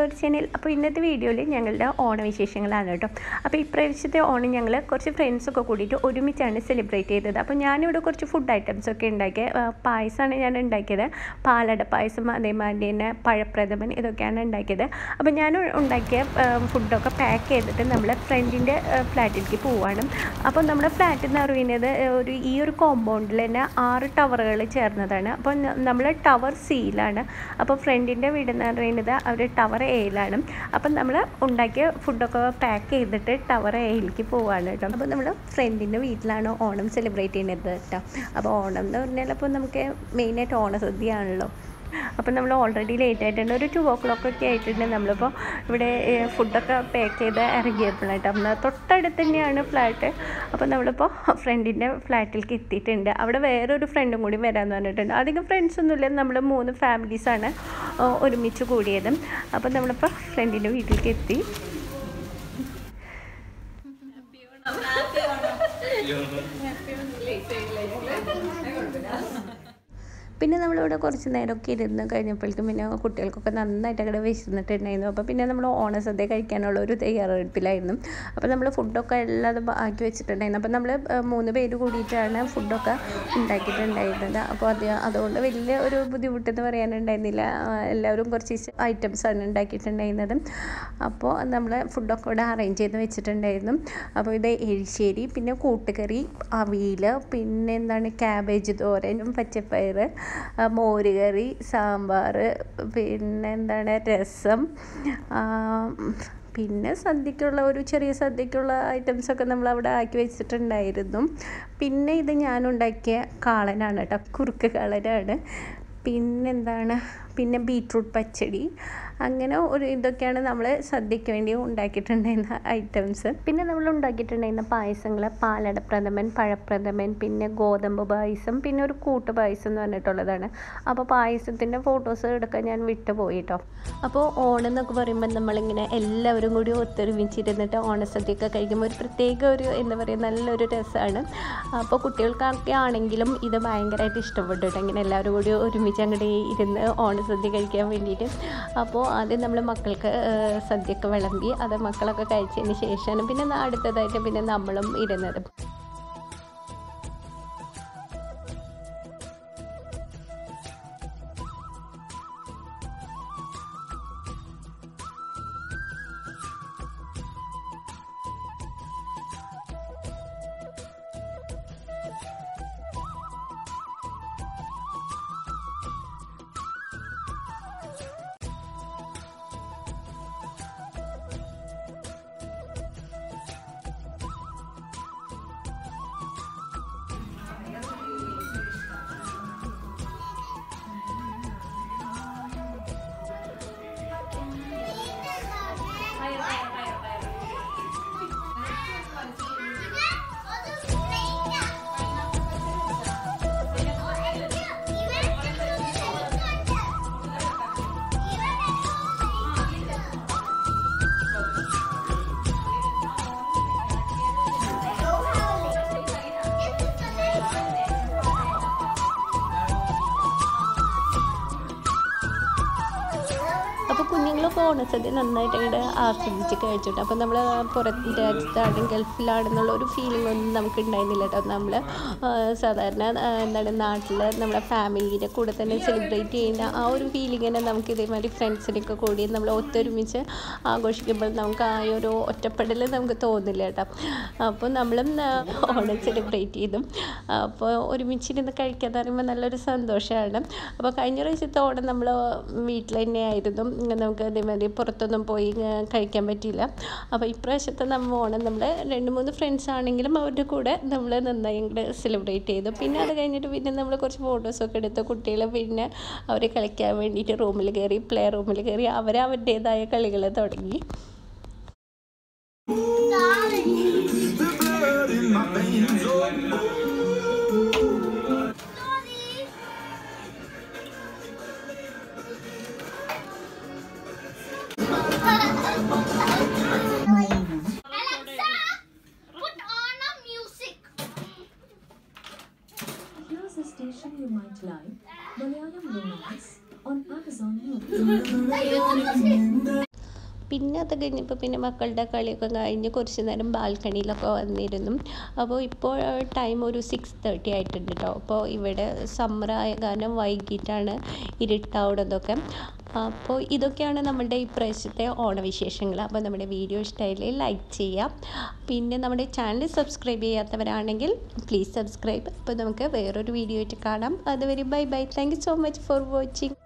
ഒരു ചാനൽ അപ്പോൾ ഇന്നത്തെ വീഡിയോയിൽ ഞങ്ങളുടെ ഓണവിശേഷങ്ങളാണ് കേട്ടോ അപ്പോൾ ഇപ്രാവശ്യത്തെ ഓണം ഞങ്ങൾ കുറച്ച് ഫ്രണ്ട്സൊക്കെ കൂടിയിട്ട് ഒരുമിച്ചാണ് സെലിബ്രേറ്റ് ചെയ്തത് അപ്പോൾ ഞാനിവിടെ കുറച്ച് ഫുഡ് ഐറ്റംസ് ഒക്കെ ഉണ്ടാക്കിയ പായസമാണ് ഞാൻ ഉണ്ടാക്കിയത് പാലട പായസം അതേമാതിരി തന്നെ പഴപ്രഥമൻ ഇതൊക്കെയാണ് ഉണ്ടാക്കിയത് അപ്പോൾ ഞാൻ ഉണ്ടാക്കിയ ഫുഡൊക്കെ പാക്ക് ചെയ്തിട്ട് നമ്മൾ ഫ്രണ്ടിൻ്റെ ഫ്ലാറ്റിലേക്ക് പോവാണ് അപ്പോൾ നമ്മുടെ ഫ്ലാറ്റ് എന്ന് പറയുന്നത് ഒരു ഈ ഒരു കോമ്പൗണ്ടിൽ തന്നെ ആറ് ടവറുകൾ ചേർന്നതാണ് അപ്പോൾ നമ്മൾ ടവർ സിയിലാണ് അപ്പോൾ ഫ്രണ്ടിൻ്റെ വീട് എന്ന് പറയുന്നത് അവർ ടവർ എയിലാണ് അപ്പം നമ്മൾ ഉണ്ടാക്കിയ ഫുഡൊക്കെ പാക്ക് ചെയ്തിട്ട് ടവർ എയിലേക്ക് പോവാണ് കേട്ടോ അപ്പോൾ നമ്മൾ ഫ്രണ്ടിൻ്റെ വീട്ടിലാണ് ഓണം സെലിബ്രേറ്റ് ചെയ്യുന്നത് കേട്ടോ അപ്പോൾ ഓണം എന്ന് പറഞ്ഞാൽ അപ്പോൾ നമുക്ക് മെയിനായിട്ട് ഓണസദ്യയാണല്ലോ അപ്പം നമ്മൾ ഓൾറെഡി ലേറ്റ് ആയിട്ടുണ്ട് ഒരു ടു ഓ ക്ലോക്ക് ഒക്കെ ആയിട്ടുണ്ട് നമ്മളിപ്പോൾ ഇവിടെ ഫുഡൊക്കെ പാക്ക് ചെയ്ത് ഇറങ്ങിയപ്പോഴായിട്ട് അപ്പം തൊട്ടടുത്ത് തന്നെയാണ് ഫ്ലാറ്റ് അപ്പോൾ നമ്മളിപ്പോൾ ഫ്രണ്ടിൻ്റെ ഫ്ലാറ്റിലേക്ക് എത്തിയിട്ടുണ്ട് അവിടെ വേറൊരു ഫ്രണ്ടും കൂടി വരാമെന്ന് പറഞ്ഞിട്ടുണ്ട് അധികം ഫ്രണ്ട്സ് ഒന്നുമില്ല നമ്മൾ മൂന്ന് ഫാമിലീസാണ് ഒരുമിച്ച് കൂടിയത് അപ്പം നമ്മളിപ്പോൾ ഫ്രണ്ടിൻ്റെ വീട്ടിലേക്ക് എത്തി പിന്നെ നമ്മളിവിടെ കുറച്ച് നേരമൊക്കെ ഇരുന്ന് കഴിഞ്ഞപ്പോഴേക്കും പിന്നെ കുട്ടികൾക്കൊക്കെ നന്നായിട്ട് അങ്ങോട്ട് വിശന്നിട്ടുണ്ടായിരുന്നു അപ്പോൾ പിന്നെ നമ്മൾ ഓണസദ്യ കഴിക്കാനുള്ള ഒരു തയ്യാറെടുപ്പിലായിരുന്നു അപ്പോൾ നമ്മൾ ഫുഡൊക്കെ എല്ലാം ആക്കി വെച്ചിട്ടുണ്ടായിരുന്നു അപ്പോൾ നമ്മൾ മൂന്ന് പേര് കൂടിയിട്ടാണ് ഫുഡൊക്കെ ഉണ്ടാക്കിയിട്ടുണ്ടായിരുന്നത് അപ്പോൾ അത് അതുകൊണ്ട് വലിയ ഒരു ബുദ്ധിമുട്ടെന്ന് പറയാനുണ്ടായിരുന്നില്ല എല്ലാവരും കുറച്ച് ഐറ്റംസാണ് ഉണ്ടാക്കിയിട്ടുണ്ടായിരുന്നത് അപ്പോൾ നമ്മൾ ഫുഡൊക്കെ ഇവിടെ അറേഞ്ച് ചെയ്ത് വെച്ചിട്ടുണ്ടായിരുന്നു അപ്പോൾ ഇത് എരിശ്ശേരി പിന്നെ കൂട്ടുകറി അവിയൽ പിന്നെ എന്താണ് ക്യാബേജ് തോരനും പച്ചപ്പയർ മോരുകറി സാമ്പാർ പിന്നെ എന്താണ് രസം പിന്നെ സദ്യക്കുള്ള ഒരു ചെറിയ സദ്യക്കുള്ള ഐറ്റംസൊക്കെ നമ്മൾ അവിടെ ആക്കി വെച്ചിട്ടുണ്ടായിരുന്നു പിന്നെ ഇത് ഞാൻ ഉണ്ടാക്കിയ കാളനാണ് കേട്ടോ കുറുക്ക് കാളനാണ് പിന്നെന്താണ് പിന്നെ ബീട്രൂട്ട് പച്ചടി അങ്ങനെ ഒരു ഇതൊക്കെയാണ് നമ്മൾ സദ്യയ്ക്ക് വേണ്ടി ഉണ്ടാക്കിയിട്ടുണ്ടായിരുന്ന ഐറ്റംസ് പിന്നെ നമ്മൾ ഉണ്ടാക്കിയിട്ടുണ്ടായിരുന്ന പായസങ്ങൾ പാലട പ്രഥമൻ പഴപ്രഥമൻ പിന്നെ ഗോതമ്പ് പായസം പിന്നെ ഒരു കൂട്ട് പായസം എന്ന് പറഞ്ഞിട്ടുള്ളതാണ് അപ്പോൾ പായസത്തിൻ്റെ ഫോട്ടോസ് എടുക്കാൻ ഞാൻ വിട്ടുപോയി കേട്ടോ അപ്പോൾ ഓണം എന്നൊക്കെ പറയുമ്പോൾ നമ്മളിങ്ങനെ എല്ലാവരും കൂടി ഒത്തൊരുമിച്ചിരുന്നിട്ട് ഓണസദ്യയൊക്കെ കഴിക്കുമ്പോൾ ഒരു പ്രത്യേക ഒരു എന്താ പറയുക നല്ലൊരു രസമാണ് അപ്പോൾ കുട്ടികൾക്കൊക്കെ ആണെങ്കിലും ഇത് ഭയങ്കരമായിട്ട് ഇഷ്ടപ്പെട്ടു കേട്ടോ ഇങ്ങനെ എല്ലാവരും കൂടി ഒരുമിച്ച് അങ്ങോട്ട് ഇരുന്ന് ഓണസദ്യ കഴിക്കാൻ വേണ്ടിയിട്ട് അപ്പോൾ ആദ്യം നമ്മൾ മക്കൾക്ക് സദ്യയൊക്കെ വിളമ്പി അത് മക്കളൊക്കെ കഴിച്ചതിന് ശേഷമാണ് പിന്നെ അടുത്തതായിട്ട് പിന്നെ നമ്മളും ഇരുന്നത് അപ്പോൾ കുഞ്ഞുങ്ങളൊക്കെ ഓണസദ്യ നന്നായിട്ട് അങ്ങോട്ട് ആസ്വദിച്ച് കഴിച്ചിട്ട് അപ്പോൾ നമ്മൾ പുറത്ത് രാജ്യത്താണ് ഗൾഫിലാണെന്നുള്ള ഒരു ഫീലിംഗ് ഒന്നും നമുക്ക് ഉണ്ടായിരുന്നില്ല കേട്ടോ നമ്മൾ സാധാരണ എന്താണ് നാട്ടിൽ നമ്മുടെ ഫാമിലിയുടെ കൂടെ തന്നെ സെലിബ്രേറ്റ് ചെയ്യുന്ന ആ ഒരു ഫീലിംഗ് തന്നെ നമുക്ക് ഇതേമാതിരി ഫ്രണ്ട്സിനൊക്കെ കൂടി നമ്മൾ ഒത്തൊരുമിച്ച് ആഘോഷിക്കുമ്പോൾ നമുക്ക് ആ ഒരു ഒറ്റപ്പെടൽ നമുക്ക് തോന്നില്ല കേട്ടോ അപ്പോൾ നമ്മളും ഓണം സെലിബ്രേറ്റ് ചെയ്തു അപ്പോൾ ഒരുമിച്ചിരുന്ന് കഴിക്കാന്ന് പറയുമ്പോൾ നല്ലൊരു സന്തോഷമാണ് അപ്പോൾ കഴിഞ്ഞ പ്രാവശ്യത്തെ ഓണം നമ്മൾ വീട്ടിൽ തന്നെയായിരുന്നു നമുക്ക് അതേമാതിരി പുറത്തൊന്നും പോയി കഴിക്കാൻ പറ്റിയില്ല അപ്പോൾ ഇപ്രാവശ്യത്തെ നമ്മൾ ഓണം നമ്മൾ രണ്ട് മൂന്ന് ഫ്രണ്ട്സ് ആണെങ്കിലും അവരുടെ കൂടെ നമ്മൾ നന്നായി ഇങ്ങോട്ട് സെലിബ്രേറ്റ് ചെയ്തു പിന്നെ അത് കഴിഞ്ഞിട്ട് പിന്നെ നമ്മൾ കുറച്ച് ഫോട്ടോസൊക്കെ എടുത്ത് കുട്ടികൾ പിന്നെ അവരെ കളിക്കാൻ വേണ്ടിയിട്ട് റൂമിൽ കയറി പ്ലേ റൂമിൽ കയറി അവർ അവരുടേതായ കളികൾ തുടങ്ങി Here's a station you might like, Malayalam Romance on Amazon Music. പിന്നെ അത് കഴിഞ്ഞപ്പോൾ പിന്നെ മക്കളുടെ കളിയൊക്കെ കഴിഞ്ഞ് കുറച്ച് നേരം ബാൽക്കണിയിലൊക്കെ വന്നിരുന്നു അപ്പോൾ ഇപ്പോൾ ടൈം ഒരു സിക്സ് തേർട്ടി ആയിട്ടുണ്ട് കേട്ടോ അപ്പോൾ ഇവിടെ സമ്മറായ കാരണം വൈകിട്ടാണ് ഇരുട്ടാവുന്നതൊക്കെ അപ്പോൾ ഇതൊക്കെയാണ് നമ്മുടെ ഇപ്രാവശ്യത്തെ ഓണവിശേഷങ്ങൾ അപ്പോൾ നമ്മുടെ വീഡിയോ ഇഷ്ടമായില്ലേ ലൈക്ക് ചെയ്യാം പിന്നെ നമ്മുടെ ചാനൽ സബ്സ്ക്രൈബ് ചെയ്യാത്തവരാണെങ്കിൽ പ്ലീസ് സബ്സ്ക്രൈബ് അപ്പോൾ നമുക്ക് വേറൊരു വീഡിയോ ആയിട്ട് കാണാം അതുവരെ bye bye thank you so much for watching